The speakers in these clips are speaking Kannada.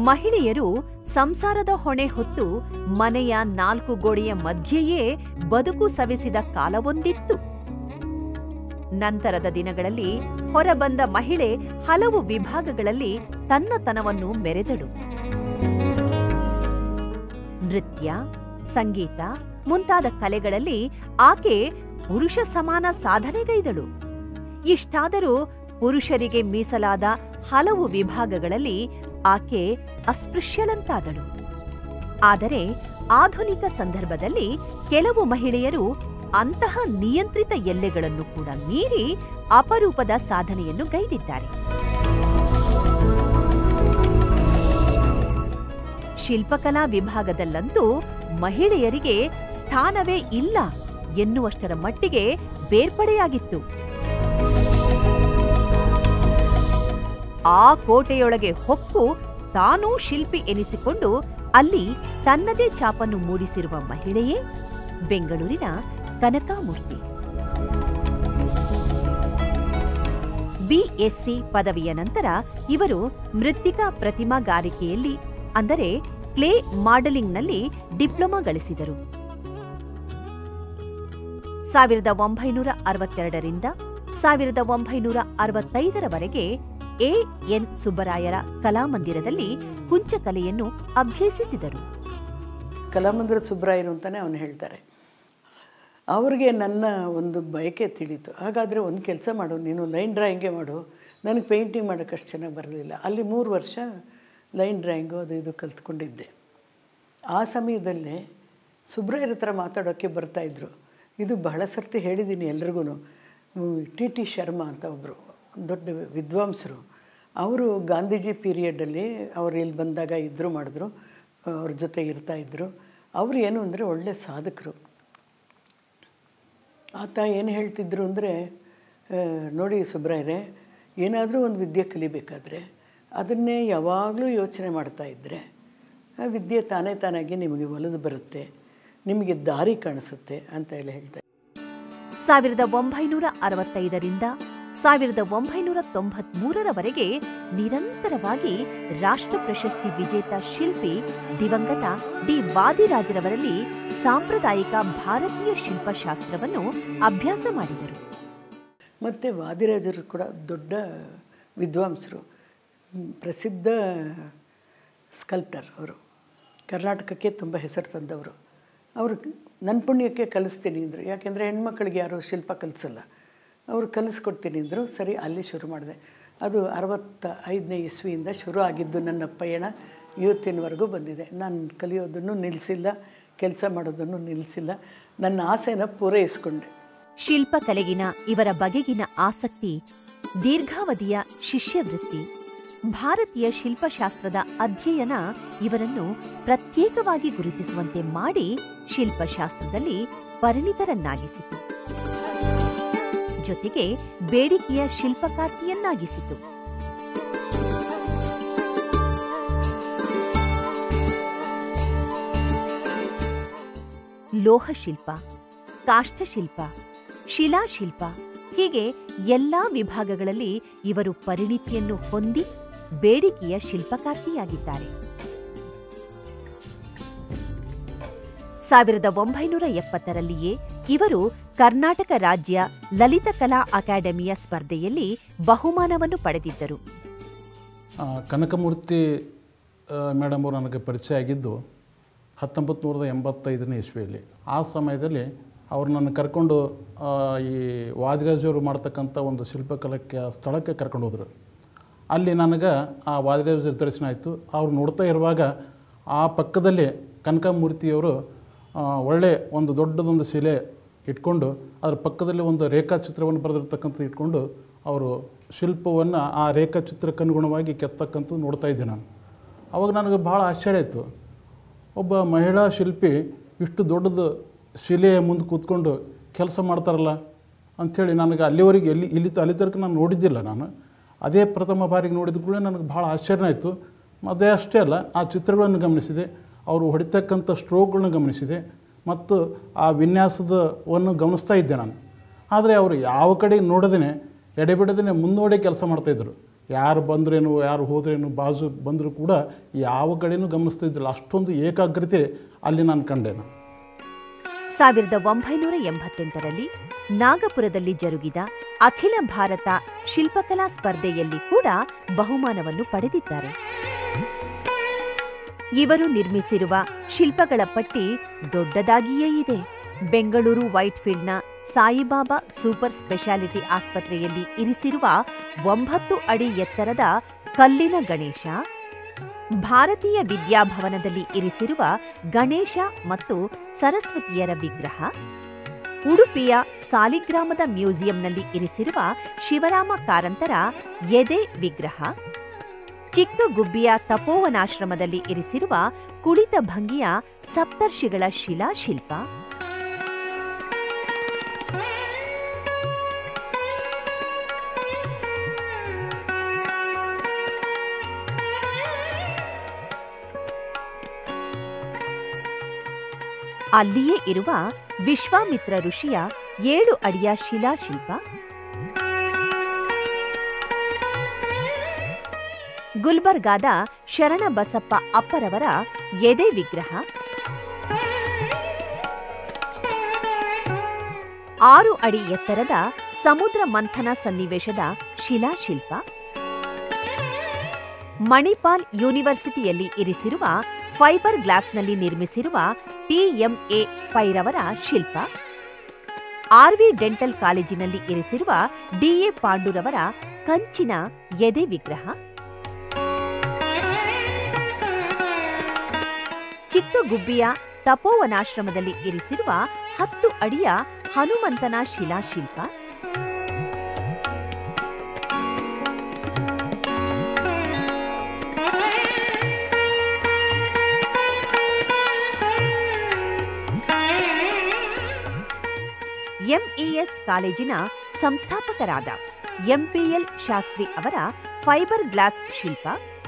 ಮಹಿಳೆಯರು ಸಂಸಾರದ ಹೊಣೆ ಹೊತ್ತು ಮನೆಯ ನಾಲ್ಕು ಗೋಡೆಯ ಮಧ್ಯೆಯೇ ಬದುಕು ಸವೆಸಿದ ಕಾಲವೊಂದಿತ್ತು ನಂತರದ ದಿನಗಳಲ್ಲಿ ಹೊರಬಂದ ಮಹಿಳೆ ಹಲವು ವಿಭಾಗಗಳಲ್ಲಿ ತನ್ನತನವನ್ನು ಮೆರೆದಳು ನೃತ್ಯ ಸಂಗೀತ ಮುಂತಾದ ಕಲೆಗಳಲ್ಲಿ ಆಕೆ ಪುರುಷ ಸಮಾನ ಸಾಧನೆಗೈದಳು ಇಷ್ಟಾದರೂ ಪುರುಷರಿಗೆ ಮೀಸಲಾದ ಹಲವು ವಿಭಾಗಗಳಲ್ಲಿ ಆಕೆ ಅಸ್ಪೃಶ್ಯಳಂತಾದಳು ಆದರೆ ಆಧುನಿಕ ಸಂದರ್ಭದಲ್ಲಿ ಕೆಲವು ಮಹಿಳೆಯರು ಅಂತಹ ನಿಯಂತ್ರಿತ ಎಲ್ಲೆಗಳನ್ನು ಕೂಡ ಮೀರಿ ಅಪರೂಪದ ಸಾಧನೆಯನ್ನು ಗೈದಿದ್ದಾರೆ ಶಿಲ್ಪಕಲಾ ವಿಭಾಗದಲ್ಲಂತೂ ಮಹಿಳೆಯರಿಗೆ ಸ್ಥಾನವೇ ಇಲ್ಲ ಎನ್ನುವಷ್ಟರ ಮಟ್ಟಿಗೆ ಬೇರ್ಪಡೆಯಾಗಿತ್ತು ಆ ಕೋಟೆಯೊಳಗೆ ಹೊಕ್ಕು ತಾನೂ ಶಿಲ್ಪಿ ಎನಿಸಿಕೊಂಡು ಅಲ್ಲಿ ತನ್ನದೇ ಛಾಪನ್ನು ಮೂಡಿಸಿರುವ ಮಹಿಳೆಯೇ ಬೆಂಗಳೂರಿನ ಕನಕಾಮೂರ್ತಿ ಬಿಎಸ್ಸಿ ಪದವಿಯ ನಂತರ ಇವರು ಮೃತ್ತಿಕಾ ಪ್ರತಿಮಾಗಾರಿಕೆಯಲ್ಲಿ ಅಂದರೆ ಕ್ಲೇ ಮಾಡೆಲಿಂಗ್ನಲ್ಲಿ ಡಿಪ್ಲೊಮಾ ಗಳಿಸಿದರು ಸಾವಿರದ ಒಂಬೈನೂರ ಅರವತ್ತೆರಡರಿಂದ ಸಾವಿರದ ಒಂಬೈನೂರ ಅರವತ್ತೈದರವರೆಗೆ ಎ ಎನ್ ಸುಬ್ಬರಾಯರ ಕಲಾಮಂದಿರದಲ್ಲಿ ಕುಂಚಕಲೆಯನ್ನು ಅಭ್ಯಸಿಸಿದರು ಕಲಾಮಂದಿರ ಸುಬ್ರಾಯರು ಅಂತಲೇ ಅವನು ಹೇಳ್ತಾರೆ ಅವ್ರಿಗೆ ನನ್ನ ಒಂದು ಬಯಕೆ ತಿಳಿತು ಹಾಗಾದರೆ ಒಂದು ಕೆಲಸ ಮಾಡು ನೀನು ಲೈನ್ ಡ್ರಾಯಿಂಗೇ ಮಾಡು ನನಗೆ ಪೇಂಟಿಂಗ್ ಮಾಡೋಕ್ಕೆ ಅಷ್ಟು ಚೆನ್ನಾಗಿ ಬರಲಿಲ್ಲ ಅಲ್ಲಿ ಮೂರು ವರ್ಷ ಲೈನ್ ಡ್ರಾಯಿಂಗು ಅದು ಇದು ಕಲ್ತ್ಕೊಂಡಿದ್ದೆ ಆ ಸಮಯದಲ್ಲೇ ಸುಬ್ರಾಯರ ಹತ್ರ ಮಾತಾಡೋಕ್ಕೆ ಬರ್ತಾಯಿದ್ರು ಇದು ಬಹಳ ಸರ್ತಿ ಹೇಳಿದ್ದೀನಿ ಎಲ್ರಿಗೂ ಟಿ ಟಿ ಶರ್ಮಾ ಅಂತ ಒಬ್ಬರು ದೊಡ್ಡ ವಿದ್ವಾಂಸರು ಅವರು ಗಾಂಧೀಜಿ ಪೀರಿಯಡಲ್ಲಿ ಅವ್ರು ಇಲ್ಲಿ ಬಂದಾಗ ಇದ್ದರು ಮಾಡಿದ್ರು ಅವ್ರ ಜೊತೆ ಇರ್ತಾಯಿದ್ರು ಅವರು ಏನು ಅಂದರೆ ಒಳ್ಳೆ ಸಾಧಕರು ಆತ ಏನು ಹೇಳ್ತಿದ್ರು ಅಂದರೆ ನೋಡಿ ಸುಬ್ರಾಯರೇ ಏನಾದರೂ ಒಂದು ವಿದ್ಯೆ ಕಲಿಬೇಕಾದ್ರೆ ಅದನ್ನೇ ಯಾವಾಗಲೂ ಯೋಚನೆ ಮಾಡ್ತಾ ಇದ್ದರೆ ಆ ವಿದ್ಯೆ ತಾನೇ ತಾನಾಗಿ ನಿಮಗೆ ಒಲಿದು ಬರುತ್ತೆ ನಿಮಗೆ ದಾರಿ ಕಾಣಿಸುತ್ತೆ ಅಂತ ಎಲ್ಲ ಹೇಳ್ತಾರೆ ಸಾವಿರದ ಒಂಬೈನೂರ ಅರವತ್ತೈದರಿಂದ ಸಾವಿರದ ಒಂಬೈನೂರ ತೊಂಬತ್ಮೂರರವರೆಗೆ ನಿರಂತರವಾಗಿ ರಾಷ್ಟ್ರ ಪ್ರಶಸ್ತಿ ವಿಜೇತ ಶಿಲ್ಪಿ ದಿವಂಗತ ಡಿ ವಾದಿರಾಜರವರಲ್ಲಿ ಸಾಂಪ್ರದಾಯಿಕ ಭಾರತೀಯ ಶಿಲ್ಪಶಾಸ್ತ್ರವನ್ನು ಅಭ್ಯಾಸ ಮಾಡಿದರು ಮತ್ತು ವಾದಿರಾಜರು ಕೂಡ ದೊಡ್ಡ ವಿದ್ವಾಂಸರು ಹ್ಮ್, ಪ್ರಸಿದ್ಧ ಸ್ಕಲ್ಪ್ಟರ್ ಅವರು ಕರ್ನಾಟಕಕ್ಕೆ ತುಂಬ ಹೆಸರು ತಂದವರು ಅವರು ನನ್ನ ಪುಣ್ಯಕ್ಕೆ ಕಲಿಸ್ತೀನಿ ಅಂದರು ಯಾಕೆಂದರೆ ಹೆಣ್ಮಕ್ಳಿಗೆ ಯಾರೂ ಶಿಲ್ಪ ಕಲಿಸಲ್ಲ ಅವರು ಕಲಿಸ್ಕೊಡ್ತೀನಿ ಅಂದರು ಸರಿ ಅಲ್ಲಿ ಶುರು ಮಾಡಿದೆ ಅದು ಅರವತ್ತ ಐದನೇ ಇಸ್ವಿಯಿಂದ ಶುರು ಆಗಿದ್ದು ನನ್ನ ಪಯಣ ಇವತ್ತಿನವರೆಗೂ ಬಂದಿದೆ ನಾನು ಕಲಿಯೋದನ್ನು ನಿಲ್ಲಿಸಿಲ್ಲ ಕೆಲಸ ಮಾಡೋದನ್ನು ನಿಲ್ಲಿಸಿಲ್ಲ ನನ್ನ ಆಸೆನ ಪೂರೈಸ್ಕೊಂಡೆ ಶಿಲ್ಪಕಲೆಗಿನ ಇವರ ಬಗೆಗಿನ ಆಸಕ್ತಿ ದೀರ್ಘಾವಧಿಯ ಶಿಷ್ಯವೃತ್ತಿ ಭಾರತೀಯ ಶಿಲ್ಪಶಾಸ್ತ್ರದ ಅಧ್ಯಯನ ಇವರನ್ನು ಪ್ರತ್ಯೇಕವಾಗಿ ಗುರುತಿಸುವಂತೆ ಮಾಡಿ ಶಿಲ್ಪಶಾಸ್ತ್ರದಲ್ಲಿ ಪರಿಣಿತರನ್ನಾಗಿಸಿತು ಜೊತೆಗೆ ಬೇಡಿಕೆಯ ಶಿಲ್ಪಕಾರ್ತಿಯನ್ನಾಗಿಸಿತು ಲೋಹಶಿಲ್ಪ ಕಾಷ್ಠಶಿಲ್ಪ ಶಿಲಾಶಿಲ್ಪ ಹೀಗೆ ಎಲ್ಲಾ ವಿಭಾಗಗಳಲ್ಲಿ ಇವರು ಪರಿಣಿತಿಯನ್ನು ಹೊಂದಿ ಬೇಡಿಕೆಯ ಶಿಲ್ಪಕಾರ್ತಿಯಾಗಿದ್ದಾರೆ ಸಾವಿರದ ಒಂಬೈನೂರ ಎಪ್ಪತ್ತರಲ್ಲಿಯೇ ಇವರು ಕರ್ನಾಟಕ ರಾಜ್ಯ ಲಲಿತಕಲಾ ಅಕಾಡೆಮಿಯ ಸ್ಪರ್ಧೆಯಲ್ಲಿ ಬಹುಮಾನವನ್ನು ಪಡೆದಿದ್ದರು ಆ, ಕನಕಮೂರ್ತಿ ಮೇಡಮ್ ಅವರು ನನಗೆ ಪರಿಚಯ ಆಗಿದ್ದು ಹತ್ತೊಂಬತ್ತು ನೂರದ ಎಂಬತ್ತೈದನೇ ಇಸ್ವಿಯಲ್ಲಿ ಆ ಸಮಯದಲ್ಲಿ ಅವರು ನನ್ನ ಕರ್ಕೊಂಡು ಆ, ಈ ವಾದಿರಾಜವರು ಮಾಡ್ತಕ್ಕಂಥ ಒಂದು ಶಿಲ್ಪಕಲಕ್ಕೆ ಸ್ಥಳಕ್ಕೆ ಕರ್ಕೊಂಡು ಹೋದರು ಅಲ್ಲಿ ನನಗೆ ಆ ವಾದಿರಾಜರ ದರ್ಶನ ಆಯಿತು ಅವ್ರು ನೋಡ್ತಾ ಇರುವಾಗ ಆ ಪಕ್ಕದಲ್ಲಿ ಕನಕಮೂರ್ತಿಯವರು ಆ, ಒಳ್ಳೆ ಒಂದು ದೊಡ್ಡದೊಂದು ಶಿಲೆ ಇಟ್ಕೊಂಡು ಅದರ ಪಕ್ಕದಲ್ಲಿ ಒಂದು ರೇಖಾಚಿತ್ರವನ್ನು ಬರೆದಿರ್ತಕ್ಕಂಥದ್ದು ಇಟ್ಕೊಂಡು ಅವರು ಶಿಲ್ಪವನ್ನು ಆ ರೇಖಾಚಿತ್ರಕ್ಕನುಗುಣವಾಗಿ ಕೆತ್ತಕ್ಕಂಥದ್ದು ನೋಡ್ತಾ ಇದ್ದೆ ನಾನು ಅವಾಗ ನನಗೆ ಭಾಳ ಆಶ್ಚರ್ಯ ಆಯಿತು ಒಬ್ಬ ಮಹಿಳಾ ಶಿಲ್ಪಿ ಇಷ್ಟು ದೊಡ್ಡದು ಶಿಲೆಯ ಮುಂದೆ ಕೂತ್ಕೊಂಡು ಕೆಲಸ ಮಾಡ್ತಾರಲ್ಲ ಅಂಥೇಳಿ ನನಗೆ ಅಲ್ಲಿವರೆಗೆ ಎಲ್ಲಿ ಇಲ್ಲಿ ಅಲ್ಲಿ ತನಕ ನಾನು ನೋಡಿದ್ದಿಲ್ಲ ನಾನು ಅದೇ ಪ್ರಥಮ ಬಾರಿಗೆ ನೋಡಿದ ಕೂಡ ನನಗೆ ಭಾಳ ಆಶ್ಚರ್ಯ ಆಯಿತು ಅದೇ ಅಷ್ಟೇ ಅಲ್ಲ ಆ ಚಿತ್ರಗಳನ್ನು ಗಮನಿಸಿದೆ ಅವರು ಹೊಡಿತಕ್ಕಂಥ ಸ್ಟ್ರೋಕ್ಗಳನ್ನ ಗಮನಿಸಿದೆ ಮತ್ತು ಆ ವಿನ್ಯಾಸದವನ್ನು ಗಮನಿಸ್ತಾ ಇದ್ದೆ ನಾನು ಆದರೆ ಅವರು ಯಾವ ಕಡೆ ನೋಡದೇ ಎಡೆಬಿಡದೇ ಮುನ್ನೋಡಿ ಕೆಲಸ ಮಾಡ್ತಾಯಿದ್ರು ಯಾರು ಬಂದ್ರೇನು ಯಾರು ಹೋದ್ರೇನು ಬಾಜು ಬಂದರೂ ಕೂಡ ಯಾವ ಕಡೆನೂ ಗಮನಿಸ್ತಾ ಇದ್ದಿಲ್ಲ ಅಷ್ಟೊಂದು ಏಕಾಗ್ರತೆ ಅಲ್ಲಿ ನಾನು ಕಂಡೆ ನಾನು ಸಾವಿರದ ಒಂಬೈನೂರ ಎಂಬತ್ತೆಂಟರಲ್ಲಿ ನಾಗಪುರದಲ್ಲಿ ಜರುಗಿದ ಅಖಿಲ ಭಾರತ ಶಿಲ್ಪಕಲಾ ಸ್ಪರ್ಧೆಯಲ್ಲಿ ಕೂಡ ಬಹುಮಾನವನ್ನು ಪಡೆದಿದ್ದಾರೆ ಇವರು ನಿರ್ಮಿಸಿರುವ ಶಿಲ್ಪಗಳ ಪಟ್ಟಿ ದೊಡ್ಡದಾಗಿಯೇ ಇದೆ ಬೆಂಗಳೂರು ವೈಟ್ಫೀಲ್ಡ್ನ ಸಾಯಿಬಾಬಾ ಸೂಪರ್ ಸ್ಪೆಷಾಲಿಟಿ ಆಸ್ಪತ್ರೆಯಲ್ಲಿ ಇರಿಸಿರುವ ಒಂಬತ್ತು ಅಡಿ ಎತ್ತರದ ಕಲ್ಲಿನ ಗಣೇಶ ಭಾರತೀಯ ವಿದ್ಯಾಭವನದಲ್ಲಿ ಇರಿಸಿರುವ ಗಣೇಶ ಮತ್ತು ಸರಸ್ವತಿಯರ ವಿಗ್ರಹ ಉಡುಪಿಯ ಸಾಲಿಗ್ರಾಮದ ಮ್ಯೂಸಿಯಂನಲ್ಲಿ ಇರಿಸಿರುವ ಶಿವರಾಮ ಕಾರಂತರ ಎದೆ ವಿಗ್ರಹ ಚಿಕ್ಕಗುಬ್ಬಿಯ ತಪೋವನಾಶ್ರಮದಲ್ಲಿ ಇರಿಸಿರುವ ಕುಳಿತ ಭಂಗಿಯ ಸಪ್ತರ್ಷಿಗಳ ಶಿಲಾಶಿಲ್ಪ ಅಲ್ಲಿಯೇ ಇರುವ ವಿಶ್ವಾಮಿತ್ರ ಋಷಿಯ ಏಳು ಅಡಿಯ ಶಿಲಾಶಿಲ್ಪ ಗುಲ್ಬರ್ಗಾದ ಶರಣಬಸಪ್ಪ ಅಪ್ಪರವರ ಎದೆ ವಿಗ್ರಹ ಆರು ಅಡಿ ಎತ್ತರದ ಸಮುದ್ರ ಮಂಥನ ಸನ್ನಿವೇಶದ ಶಿಲಾಶಿಲ್ಪ ಮಣಿಪಾಲ್ ಯೂನಿವರ್ಸಿಟಿಯಲ್ಲಿ ಇರಿಸಿರುವ ಫೈಬರ್ ಗ್ಲಾಸ್ನಲ್ಲಿ ನಿರ್ಮಿಸಿರುವ ಟಿಎಂಎ ಪೈರವರ ಶಿಲ್ಪ ಆರ್ವಿ ಡೆಂಟಲ್ ಕಾಲೇಜಿನಲ್ಲಿ ಇರಿಸಿರುವ ಡಿಎ ಪಾಂಡುರವರ ಕಂಚಿನ ಎದೆ ವಿಗ್ರಹ ಚಿಕ್ಕಗುಬ್ಬಿಯ ತಪೋವನಾಶ್ರಮದಲ್ಲಿ ಇರಿಸಿರುವ ಹತ್ತು ಅಡಿಯ ಹನುಮಂತನ ಶಿಲಾಶಿಲ್ಪ ಎಂಇಎಸ್ ಕಾಲೇಜಿನ ಸಂಸ್ಥಾಪಕರಾದ ಎಂಪಿಎಲ್ ಶಾಸ್ತ್ರಿ ಅವರ ಫೈಬರ್ ಗ್ಲಾಸ್ ಶಿಲ್ಪ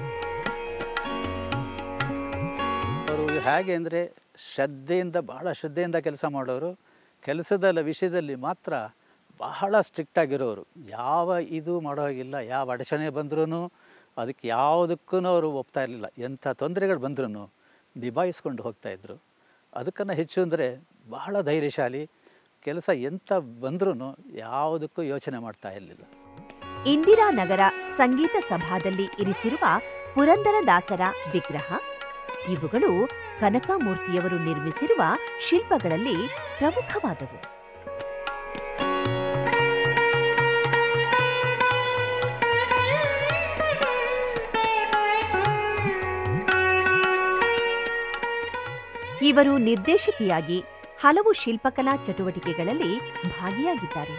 ಅವರು ಹೇಗೆ ಅಂದರೆ ಶ್ರದ್ಧೆಯಿಂದ ಬಹಳ ಶ್ರದ್ಧೆಯಿಂದ ಕೆಲಸ ಮಾಡೋರು ಕೆಲಸದ ವಿಷಯದಲ್ಲಿ ಮಾತ್ರ ಬಹಳ ಸ್ಟ್ರಿಕ್ಟ್ ಆಗಿರೋರು ಯಾವ ಇದು ಮಾಡೋ ಹಾಗಿಲ್ಲ ಯಾವ ಅಡಚಣೆ ಬಂದ್ರೂ ಅದಕ್ಕೆ ಯಾವುದಕ್ಕೂ ಅವರು ಒಪ್ತಾ ಇರಲಿಲ್ಲ ಎಂಥ ತೊಂದರೆಗಳು ಬಂದ್ರೂ ನಿಭಾಯಿಸ್ಕೊಂಡು ಹೋಗ್ತಾಯಿದ್ರು ಅದಕ್ಕನ್ನು ಹೆಚ್ಚು ಅಂದರೆ ಬಹಳ ಧೈರ್ಯಶಾಲಿ ಕೆಲಸ ಎಂಥ ಬಂದ್ರೂ ಯಾವುದಕ್ಕೂ ಯೋಚನೆ ಮಾಡ್ತಾ ಇರಲಿಲ್ಲ ಇಂದಿರಾನಗರ ಸಂಗೀತ ಸಭಾದಲ್ಲಿ ಇರಿಸಿರುವ ಪುರಂದರದಾಸರ ವಿಗ್ರಹ ಇವುಗಳು ಕನಕಮೂರ್ತಿಯವರು ನಿರ್ಮಿಸಿರುವ ಶಿಲ್ಪಗಳಲ್ಲಿ ಪ್ರಮುಖವಾದವು ಇವರು ನಿರ್ದೇಶಕಿಯಾಗಿ ಹಲವು ಶಿಲ್ಪಕಲಾ ಚಟುವಟಿಕೆಗಳಲ್ಲಿ ಭಾಗಿಯಾಗಿದ್ದಾರೆ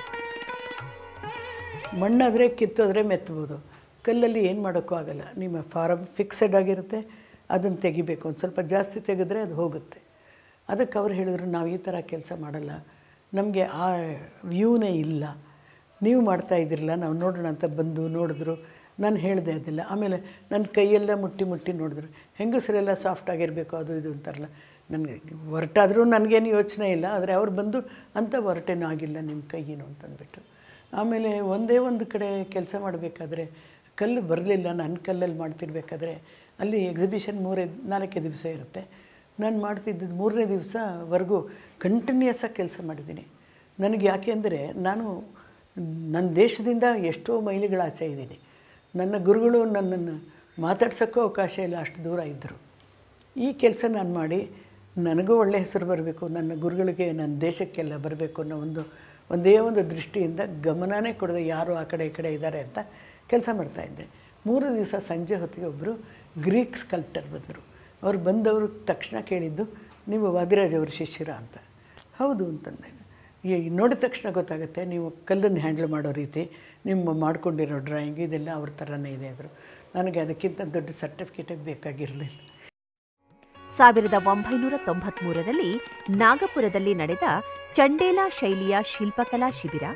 ಮಣ್ಣಾದರೆ ಕಿತ್ತೋದ್ರೆ ಮೆತ್ತಬೋದು ಕಲ್ಲಲ್ಲಿ ಏನು ಮಾಡೋಕ್ಕೂ ಆಗಲ್ಲ ನಿಮ್ಮ ಫಾರಮ್ ಫಿಕ್ಸೆಡ್ ಆಗಿರುತ್ತೆ ಅದನ್ನು ತೆಗಿಬೇಕು ಒಂದು ಸ್ವಲ್ಪ ಜಾಸ್ತಿ ತೆಗೆದ್ರೆ ಅದು ಹೋಗುತ್ತೆ ಅದಕ್ಕೆ ಅವ್ರು ಹೇಳಿದ್ರು ನಾವು ಈ ಥರ ಕೆಲಸ ಮಾಡಲ್ಲ ನಮಗೆ ಆ ವ್ಯೂನೇ ಇಲ್ಲ ನೀವು ಮಾಡ್ತಾ ಇದ್ದಿರಲ್ಲ ನಾವು ನೋಡೋಣ ಅಂತ ಬಂದು ನೋಡಿದ್ರು ನಾನು ಹೇಳಿದೆ ಅದೆಲ್ಲ ಆಮೇಲೆ ನನ್ನ ಕೈಯೆಲ್ಲ ಮುಟ್ಟಿ ಮುಟ್ಟಿ ನೋಡಿದ್ರು ಹೆಂಗಸರೆಲ್ಲ ಸಾಫ್ಟ್ ಆಗಿರಬೇಕು ಅದು ಇದು ಅಂತಾರಲ್ಲ ನನಗೆ ಹೊರಟಾದರೂ ನನಗೇನು ಯೋಚನೆ ಇಲ್ಲ ಆದರೆ ಅವ್ರು ಬಂದು ಅಂಥ ಹೊರಟೇನೂ ಆಗಿಲ್ಲ ನಿಮ್ಮ ಕೈಯೇನು ಅಂತಂದ್ಬಿಟ್ಟು ಆಮೇಲೆ ಒಂದೇ ಒಂದು ಕಡೆ ಕೆಲಸ ಮಾಡಬೇಕಾದ್ರೆ ಕಲ್ಲು ಬರಲಿಲ್ಲ ನನ್ನ ಕಲ್ಲಲ್ಲಿ ಮಾಡ್ತಿರ್ಬೇಕಾದ್ರೆ ಅಲ್ಲಿ ಎಕ್ಸಿಬಿಷನ್ ಮೂರೇ ನಾಲ್ಕೇ ದಿವಸ ಇರುತ್ತೆ ನಾನು ಮಾಡ್ತಿದ್ದದ್ದು ಮೂರನೇ ದಿವಸವರೆಗೂ ಕಂಟಿನ್ಯೂಸ್ ಆಗಿ ಕೆಲಸ ಮಾಡಿದ್ದೀನಿ ನನಗೆ ಯಾಕೆ ಅಂದರೆ ನಾನು ನನ್ನ ದೇಶದಿಂದ ಎಷ್ಟೋ ಮೈಲಿಗಳ ಆಚೆ ಇದ್ದೀನಿ ನನ್ನ ಗುರುಗಳು ನನ್ನನ್ನು ಮಾತಾಡ್ಸೋಕ್ಕೂ ಅವಕಾಶ ಇಲ್ಲ ಅಷ್ಟು ದೂರ ಇದ್ದರು ಈ ಕೆಲಸ ನಾನು ಮಾಡಿ ನನಗೂ ಒಳ್ಳೆಯ ಹೆಸರು ಬರಬೇಕು ನನ್ನ ಗುರುಗಳಿಗೆ ನನ್ನ ದೇಶಕ್ಕೆಲ್ಲ ಬರಬೇಕು ಅನ್ನೋ ಒಂದು ಒಂದೇ ಒಂದು ದೃಷ್ಟಿಯಿಂದ ಗಮನನೇ ಕೊಡದೆ ಯಾರು ಆ ಕಡೆ ಈ ಕಡೆ ಇದ್ದಾರೆ ಅಂತ ಕೆಲಸ ಮಾಡ್ತಾಯಿದ್ದೆ ಮೂರು ದಿವಸ ಸಂಜೆ ಹೊತ್ತಿಗೆ ಒಬ್ಬರು ಗ್ರೀಕ್ ಸ್ಕಲ್ಪ್ಟರ್ ಬಂದರು ಅವ್ರು ಬಂದವರು ತಕ್ಷಣ ಕೇಳಿದ್ದು ನೀವು ವಾದಿರಾಜ್ ಅವ್ರ ಶಿಷ್ಯರ ಅಂತ ಹೌದು ಅಂತಂದೆ ಈ ನೋಡಿದ ತಕ್ಷಣ ಗೊತ್ತಾಗುತ್ತೆ ನೀವು ಕಲ್ಲನ್ನು ಹ್ಯಾಂಡಲ್ ಮಾಡೋ ರೀತಿ ನಿಮ್ಮ ಮಾಡ್ಕೊಂಡಿರೋ ಡ್ರಾಯಿಂಗ್ ಇದೆಲ್ಲ ಅವ್ರ ಥರನೇ ಇದೆ ಅಂದರು ನನಗೆ ಅದಕ್ಕಿಂತ ದೊಡ್ಡ ಸರ್ಟಿಫಿಕೇಟೇ ಬೇಕಾಗಿರಲಿಲ್ಲ ಸಾವಿರದ ಒಂಬೈನೂರ ತೊಂಬತ್ಮೂರರಲ್ಲಿ ನಾಗಪುರದಲ್ಲಿ ನಡೆದ ಚಂಡೇಲಾ ಶೈಲಿಯ ಶಿಲ್ಪಕಲಾ ಶಿಬಿರ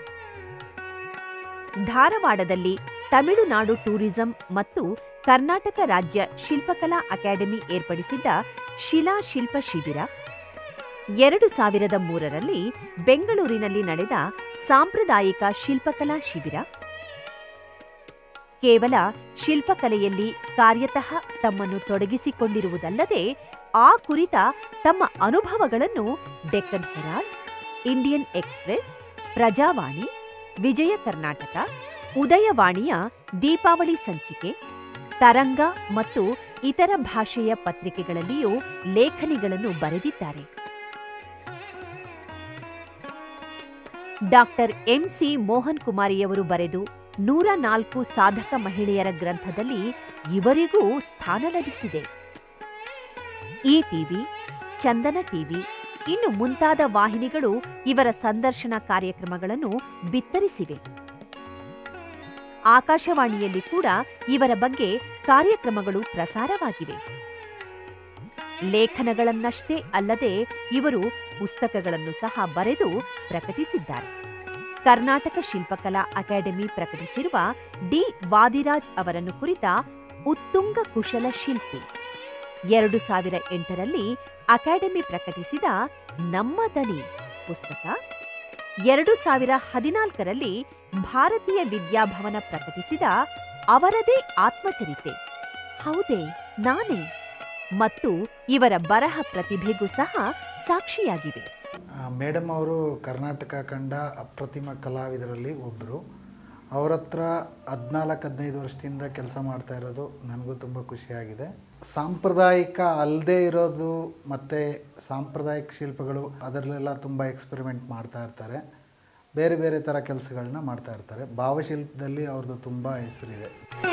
ಧಾರವಾಡದಲ್ಲಿ ತಮಿಳುನಾಡು ಟೂರಿಸಂ ಮತ್ತು ಕರ್ನಾಟಕ ರಾಜ್ಯ ಶಿಲ್ಪಕಲಾ ಅಕಾಡೆಮಿ ಏರ್ಪಡಿಸಿದ್ದ ಶಿಲಾ ಶಿಲ್ಪ ಶಿಬಿರ ಎರಡು ಸಾವಿರದ ಮೂರರಲ್ಲಿ ಬೆಂಗಳೂರಿನಲ್ಲಿ ನಡೆದ ಸಾಂಪ್ರದಾಯಿಕ ಶಿಲ್ಪಕಲಾ ಶಿಬಿರ ಕೇವಲ ಶಿಲ್ಪಕಲೆಯಲ್ಲಿ ಕಾರ್ಯತಃ ತಮ್ಮನ್ನು ತೊಡಗಿಸಿಕೊಂಡಿರುವುದಲ್ಲದೆ ಆ ಕುರಿತ ತಮ್ಮ ಅನುಭವಗಳನ್ನು Deccan Herald Indian Express Prajavani Vijaya Karnataka ಉದಯವಾಣಿಯ ದೀಪಾವಳಿ ಸಂಚಿಕೆ ತರಂಗ ಮತ್ತು ಇತರ ಭಾಷೆಯ ಪತ್ರಿಕೆಗಳಲ್ಲಿಯೂ ಲೇಖನಿಗಳನ್ನು ಬರೆದಿದ್ದಾರೆ ಡಾಕ್ಟರ್ ಎಂಸಿ ಮೋಹನ್ ಕುಮಾರಿಯವರು ಬರೆದು ನೂರ ನಾಲ್ಕು ಸಾಧಕ ಮಹಿಳೆಯರ ಗ್ರಂಥದಲ್ಲಿ ಇವರಿಗೂ ಸ್ಥಾನ ಲಭಿಸಿದೆ ಈ ಟಿವಿ ಚಂದನ ಟಿವಿ ಇನ್ನು ಮುಂತಾದ ವಾಹಿನಿಗಳು ಇವರ ಸಂದರ್ಶನ ಕಾರ್ಯಕ್ರಮಗಳನ್ನು ಬಿತ್ತರಿಸಿವೆ ಆಕಾಶವಾಣಿಯಲ್ಲಿ ಕೂಡ ಇವರ ಬಗ್ಗೆ ಕಾರ್ಯಕ್ರಮಗಳು ಪ್ರಸಾರವಾಗಿವೆ ಲೇಖನಗಳನ್ನಷ್ಟೇ ಅಲ್ಲದೆ ಇವರು ಪುಸ್ತಕಗಳನ್ನು ಸಹ ಬರೆದು ಪ್ರಕಟಿಸಿದ್ದಾರೆ ಕರ್ನಾಟಕ ಶಿಲ್ಪಕಲಾ ಅಕಾಡೆಮಿ ಪ್ರಕಟಿಸಿರುವ ಡಿ ವಾದಿರಾಜ್ ಅವರನ್ನು ಕುರಿತ ಉತ್ತುಂಗ ಕುಶಲ ಶಿಲ್ಪಿ ಎರಡು ಸಾವಿರ ಎಂಟರಲ್ಲಿ ಅಕಾಡೆಮಿ ಪ್ರಕಟಿಸಿದ ನಮ್ಮ ದನಿ ಪುಸ್ತಕ ಎರಡು ಸಾವಿರ ಹದಿನಾಲ್ಕರಲ್ಲಿ ಭಾರತೀಯ ವಿದ್ಯಾಭವನ ಪ್ರಕಟಿಸಿದ ಅವರದೇ ಆತ್ಮಚರಿತೆ ಹೌದೇ ನಾನೇ ಮತ್ತು ಇವರ ಬರಹ ಪ್ರತಿಭೆಗೂ ಸಹ ಸಾಕ್ಷಿಯಾಗಿವೆ ಮೇಡಮ್ ಅವರು ಕರ್ನಾಟಕ ಕಂಡ ಅಪ್ರತಿಮ ಕಲಾವಿದರಲ್ಲಿ ಒಬ್ಬರು ಅವ್ರ ಹತ್ರ ಹದಿನಾಲ್ಕು ಹದಿನೈದು ವರ್ಷದಿಂದ ಕೆಲಸ ಮಾಡ್ತಾ ಇರೋದು ನನಗೂ ತುಂಬ ಖುಷಿಯಾಗಿದೆ ಸಾಂಪ್ರದಾಯಿಕ ಅಲ್ಲದೆ ಇರೋದು ಮತ್ತು ಸಾಂಪ್ರದಾಯಿಕ ಶಿಲ್ಪಗಳು ಅದರಲ್ಲೆಲ್ಲ ತುಂಬ ಎಕ್ಸ್ಪೆರಿಮೆಂಟ್ ಮಾಡ್ತಾ ಇರ್ತಾರೆ ಬೇರೆ ಬೇರೆ ಥರ ಕೆಲಸಗಳನ್ನ ಮಾಡ್ತಾ ಇರ್ತಾರೆ ಭಾವಶಿಲ್ಪದಲ್ಲಿ ಅವ್ರದ್ದು ತುಂಬ ಹೆಸರಿದೆ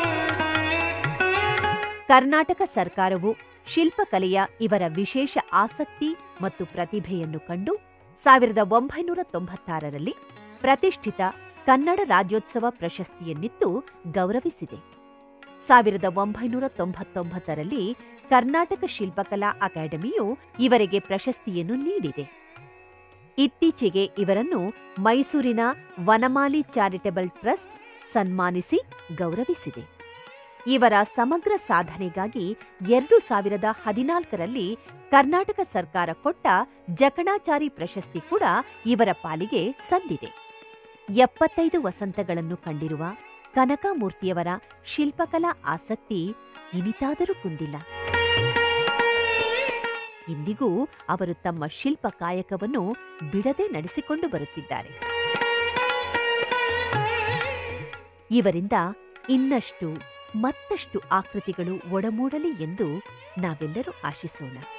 ಕರ್ನಾಟಕ ಸರ್ಕಾರವು ಶಿಲ್ಪಕಲೆಯ ಇವರ ವಿಶೇಷ ಆಸಕ್ತಿ ಮತ್ತು ಪ್ರತಿಭೆಯನ್ನು ಕಂಡು ಸಾವಿರದ ಒಂಬೈನೂರ ತೊಂಬತ್ತಾರರಲ್ಲಿ ಪ್ರತಿಷ್ಠಿತ ಕನ್ನಡ ರಾಜ್ಯೋತ್ಸವ ಪ್ರಶಸ್ತಿಯನ್ನಿತ್ತು ಗೌರವಿಸಿದೆ ಸಾವಿರದ ಒಂಬೈನೂರ ತೊಂಬತ್ತೊಂಬತ್ತರಲ್ಲಿ ಕರ್ನಾಟಕ ಶಿಲ್ಪಕಲಾ ಅಕಾಡೆಮಿಯು ಇವರಿಗೆ ಪ್ರಶಸ್ತಿಯನ್ನು ನೀಡಿದೆ ಇತ್ತೀಚೆಗೆ ಇವರನ್ನು ಮೈಸೂರಿನ ವನಮಾಲಿ ಚಾರಿಟಬಲ್ ಟ್ರಸ್ಟ್ ಸನ್ಮಾನಿಸಿ ಗೌರವಿಸಿದೆ ಇವರ ಸಮಗ್ರ ಸಾಧನೆಗಾಗಿ ಎರಡು ಸಾವಿರದ ಹದಿನಾಲ್ಕರಲ್ಲಿ ಕರ್ನಾಟಕ ಸರ್ಕಾರ ಕೊಟ್ಟ ಜಕಣಾಚಾರಿ ಪ್ರಶಸ್ತಿ ಕೂಡ ಇವರ ಪಾಲಿಗೆ ಸಂದಿದೆ ಎಪ್ಪತ್ತೈದು ವಸಂತಗಳನ್ನು ಕಂಡಿರುವ ಕನಕಮೂರ್ತಿಯವರ ಶಿಲ್ಪಕಲಾ ಆಸಕ್ತಿ ಇನಿತಾದರೂ ಕುಂದಿಲ್ಲ ಇಂದಿಗೂ ಅವರು ತಮ್ಮ ಶಿಲ್ಪ ಕಾಯಕವನ್ನು ಬಿಡದೆ ನಡೆಸಿಕೊಂಡು ಬರುತ್ತಿದ್ದಾರೆ ಇವರಿಂದ ಇನ್ನಷ್ಟು ಮತ್ತಷ್ಟು ಆಕೃತಿಗಳು ಒಡಮೂಡಲಿ ಎಂದು ನಾವೆಲ್ಲರೂ ಆಶಿಸೋಣ